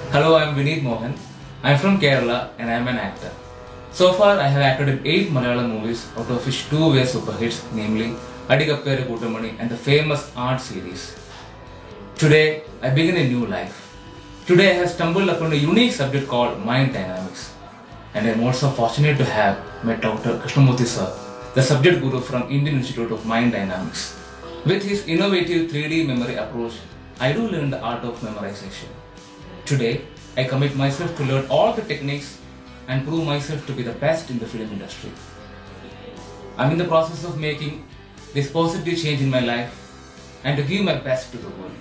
Hello, I am Vineet Mohan. I am from Kerala and I am an actor. So far, I have acted in 8 Malayalam movies, out of which 2 were super hits, namely Adikappere Kootamani and the famous Art series. Today, I begin a new life. Today, I have stumbled upon a unique subject called mind dynamics. And I am also fortunate to have met Dr. Krishnamurthy sir, the subject guru from Indian Institute of Mind Dynamics. With his innovative 3D memory approach, I do learn the art of memorization. Today, I commit myself to learn all the techniques and prove myself to be the best in the film industry. I'm in the process of making this positive change in my life and to give my best to the world.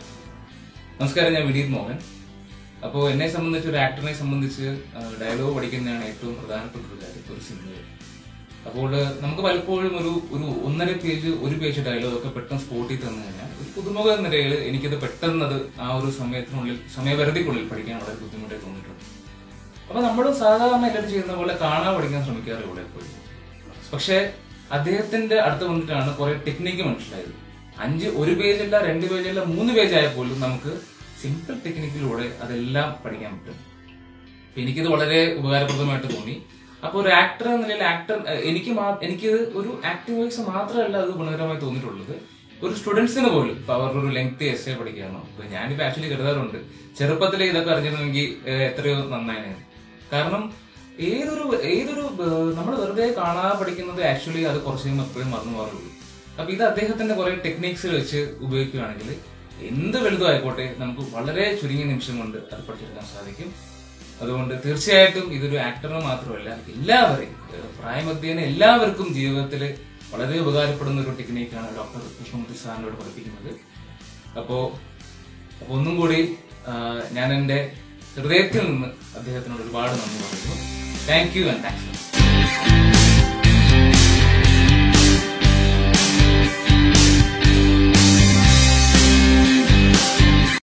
നമസ്കാരം ഞാൻ വിനീത് മോഹൻ അപ്പോൾ എന്നെ സംബന്ധിച്ച് ഒരു ആക്ടറിനെ സംബന്ധിച്ച് dialogue പഠിക്കുന്നതാണ് ഏറ്റവും പ്രധാനപ്പെട്ട ഒരു കാര്യം ഒരു സിനിമയിൽ അപ്പോൾ നമുക്ക് പലപ്പോഴും ഒരു ഒരു ഒന്നര പേജ് ഒരു പേജ് ഡയലോഗ് ഒക്കെ പെട്ടെന്ന് സ്പോട്ടിൽ തന്നു കഴിഞ്ഞാൽ ഒരു പുതുമുഖ എന്ന നിലയിൽ എനിക്കത് പെട്ടെന്ന് അത് ആ ഒരു സമയത്തിനുള്ളിൽ സമയപരിധിക്കുള്ളിൽ പഠിക്കാൻ വളരെ ബുദ്ധിമുട്ടായി തോന്നിയിട്ടുണ്ട് അപ്പൊ നമ്മൾ സാധാരണ എല്ലാവരും ചെയ്യുന്ന പോലെ കാണാൻ പഠിക്കാൻ ശ്രമിക്കാറ് ഇവിടെ പോയി പക്ഷെ അദ്ദേഹത്തിന്റെ അടുത്ത് വന്നിട്ടാണ് കുറെ ടെക്നിക്ക് മനസ്സിലായത് അഞ്ച് ഒരു പേജല്ല രണ്ട് പേജല്ല മൂന്ന് പേജ് ആയപ്പോലും നമുക്ക് സിമ്പിൾ ടെക്നിക്കിലൂടെ അതെല്ലാം പഠിക്കാൻ പറ്റും അപ്പൊ എനിക്കിത് വളരെ ഉപകാരപ്രദമായിട്ട് തോന്നി അപ്പൊ ഒരു ആക്ടർ എന്ന നിലയിൽ ആക്ടർ എനിക്ക് മാ- എനിക്ക് ഒരു ആക്ടിംഗ് വൈസ് മാത്രമല്ല അത് ഗുണകരമായി തോന്നിയിട്ടുള്ളത് ഒരു സ്റ്റുഡൻസിന് പോലും ഇപ്പൊ അവർക്ക് ഒരു ലെങ്ത് എസ് എ പഠിക്കാനോ ഇപ്പൊ ഞാനിപ്പോ ആക്ച്വലി കരുതാറുണ്ട് ചെറുപ്പത്തിലെ ഇതൊക്കെ അറിഞ്ഞിരുന്നെങ്കിൽ ഏഹ്, എത്രയോ നന്നായിരുന്നു കാരണം ഏതൊരു ഏതൊരു നമ്മൾ വെറുതെ കാണാതെ പഠിക്കുന്നത് ആക്ച്വലി അത് കുറച്ച് കഴിയുമ്പോൾ എപ്പോഴും മറന്നു പോകാറുള്ളൂ അപ്പൊ ഇത് അദ്ദേഹത്തിന്റെ കുറെ ടെക്നിക്സ് വെച്ച് ഉപയോഗിക്കുകയാണെങ്കിൽ എന്ത് വലുതും ആയിക്കോട്ടെ നമുക്ക് വളരെ ചുരുങ്ങിയ നിമിഷം കൊണ്ട് അത് പഠിച്ചെടുക്കാൻ സാധിക്കും അതുകൊണ്ട് തീർച്ചയായിട്ടും ഇതൊരു ആക്ടറിന് മാത്രമല്ല എല്ലാവരെയും ഏഹ് പ്രായമധ്യേന എല്ലാവർക്കും ജീവിതത്തിൽ വളരെ ഉപകാരപ്പെടുന്ന ഒരു ടെക്നിക്കാണ് ഡോക്ടർ കൃഷ്ണമൂർത്തി സാറിനോട് പഠിപ്പിക്കുന്നത് അപ്പോ അപ്പൊ ഒന്നും കൂടി ആഹ് ഞാൻ എൻ്റെ ഹൃദയത്തിൽ നിന്ന് അദ്ദേഹത്തിനോട് ഒരുപാട് നന്ദി പറയുന്നു താങ്ക് യു ആൻഡ് താങ്ക്സ്